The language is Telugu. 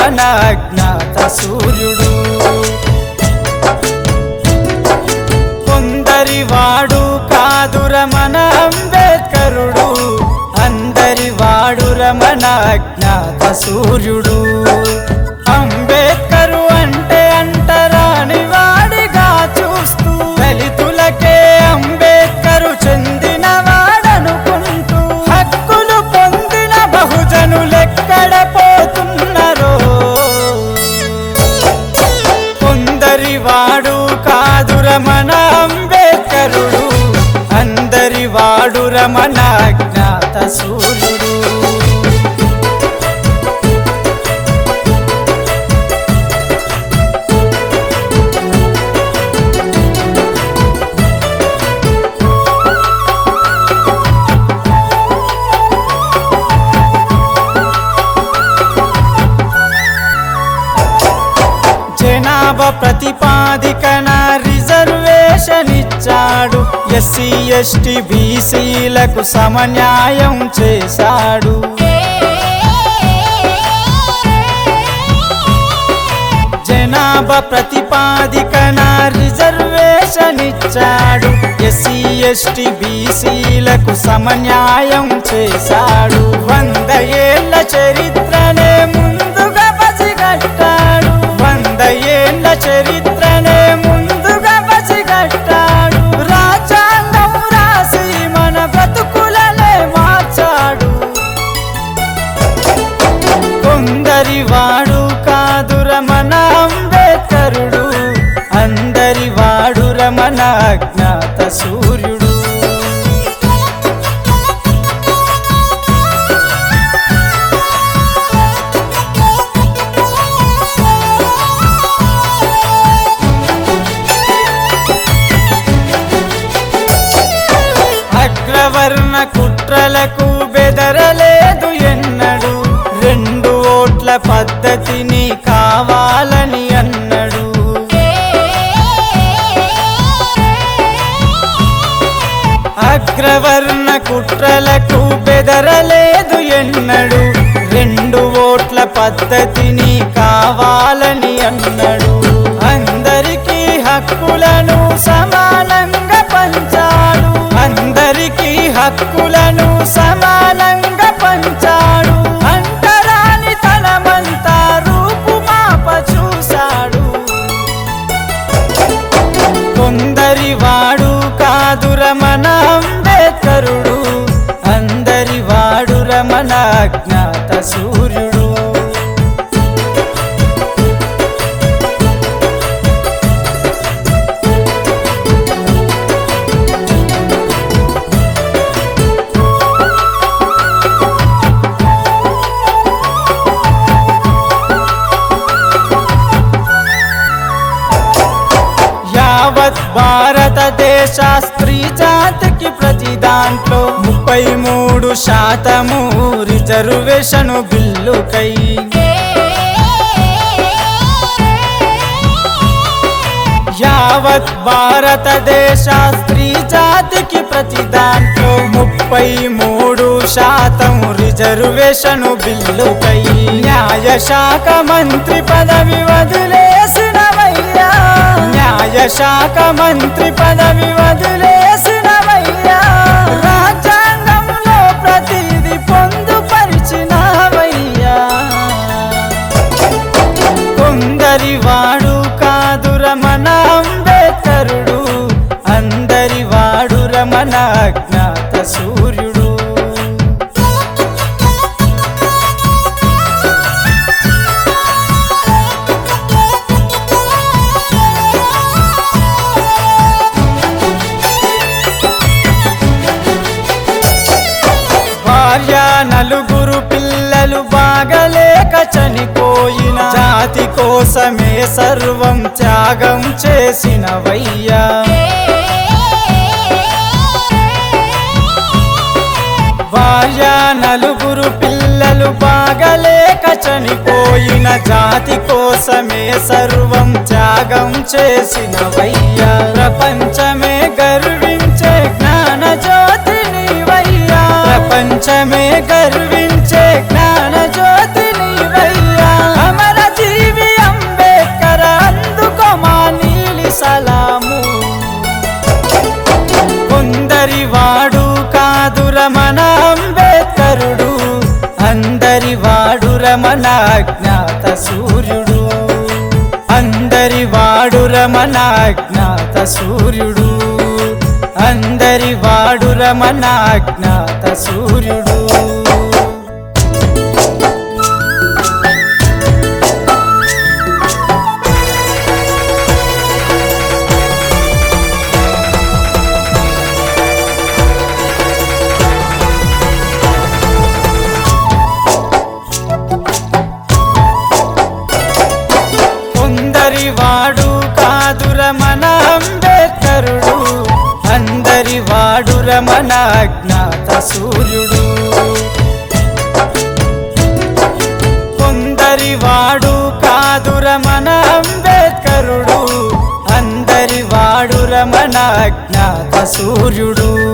మన అజ్ఞాత సూర్యుడు కొందరి వాడు కాదుర మన అంబేద్కరుడు అందరి వాడుర మన అజ్ఞాత సూర్యుడు అంబేద్కరు అంటే అంటరాని వాడిగా చూస్తూ దళితులకే అంబేద్కరు చెందిన వాడనుకుంటూ హక్కులు పొందిన బహుజనులెక్కడ పోతున్నారో కొందరి వాడు కాదుర మన అంబేద్కరుడు అందరి వాడుర మన అజ్ఞాత సూర్యుడు జనాభా ప్రతిపాదికన రిజర్వేషన్ ఇచ్చాడు ఎస్సీ ఎస్టీ బీసీలకు సమన్యాయం చేశాడు జనాభా ప్రతిపాదికన రిజర్వేషన్ ఇచ్చాడు ఎస్సీ ఎస్టీ బీసీలకు సమన్యాయం చేశాడు వంద ఏళ్ల చరిత్రనే ముందుగా పసిగట్టాడు వంద ఏళ్ల చరిత్రనే ముందుగా పసిగట్టాడు రాజ్యాంగం రాసి మన బ్రతుకులనే మార్చాడు కొందరి వాడు కాదుర మన అంబేద్కరుడు అందరి వాడుర మన అజ్ఞాత సూర్యుడు అగ్రవర్ణ కుట్రలకు బెదరలేదు ఎన్నడు రెండు ఓట్ల పద్ధతిని కావాలని అన్నడు అగ్రవర్ణ కుట్రలకు బెదరలేదు ఎన్నడు రెండు ఓట్ల పద్ధతిని కావాలని అన్నడు అందరికీ హక్కులను సమానంగా పంచాడు అందరికీ హక్కులను సమానంగా పంచాడు అంటరాని తనమంతా రూపుమాప చూశాడు కొందరి వాడు కాదుర మన అంబేద్కరుడు అందరి వాడుర మన అజ్ఞాత సూర్యుడు యావత్ భారతదేశ స్త్రీ జాతికి ప్రతి దాంట్లో ముప్పై మూడు శాతము రిజర్వేషన్ బిల్లుకై యావత్ భారతదేశ స్త్రీ జాతికి ప్రతి దాంట్లో ముప్పై మూడు శాతం రిజర్వేషన్ బిల్లుకై న్యాయ శాఖ మంత్రి పదవి వదిలేసినవయ్యా న్యాయ శాఖ మంత్రి పదవి వదిలేసినవయ్యా రాజ్యాంగంలో ప్రతిది పొందుపరిచినవయ్యా కొందరి వాడు కాదుర మన అంబేద్కరుడు అందరి వాడుర మన అజ్ఞాత సూర్యుడు భార్య నలుగురు పిల్లలు బాగలేక చనిపోయిన జాతి కోసమే సర్వం త్యాగం చేసినవయ్యా భార్య నలుగురు పిల్లలు బాగలేక చనిపోయిన జాతి కోసమే సర్వం త్యాగం చేసినవయ్యా ప్రపంచమే గర్వించే జ్ఞాన జ్యోతి నీవయ్యా ప్రపంచమే గర్వించే జ్ఞాన జ్యోతి నీవయ్యా అమర అజ్ఞాత సూర్యుడు అందరి వాడు రమణ అజ్ఞాత సూర్యుడు అందరి వాడు రమణ అజ్ఞాత సూర్యుడు కొందరి వాడు కాదుర మన అంబేద్కరుడు అందరి వాడు రమణ అజ్ఞాత సూర్యుడు కొందరి వాడు కాదుర మన అంబేద్కరుడు అందరి వాడు రమణ అజ్ఞాత సూర్యుడు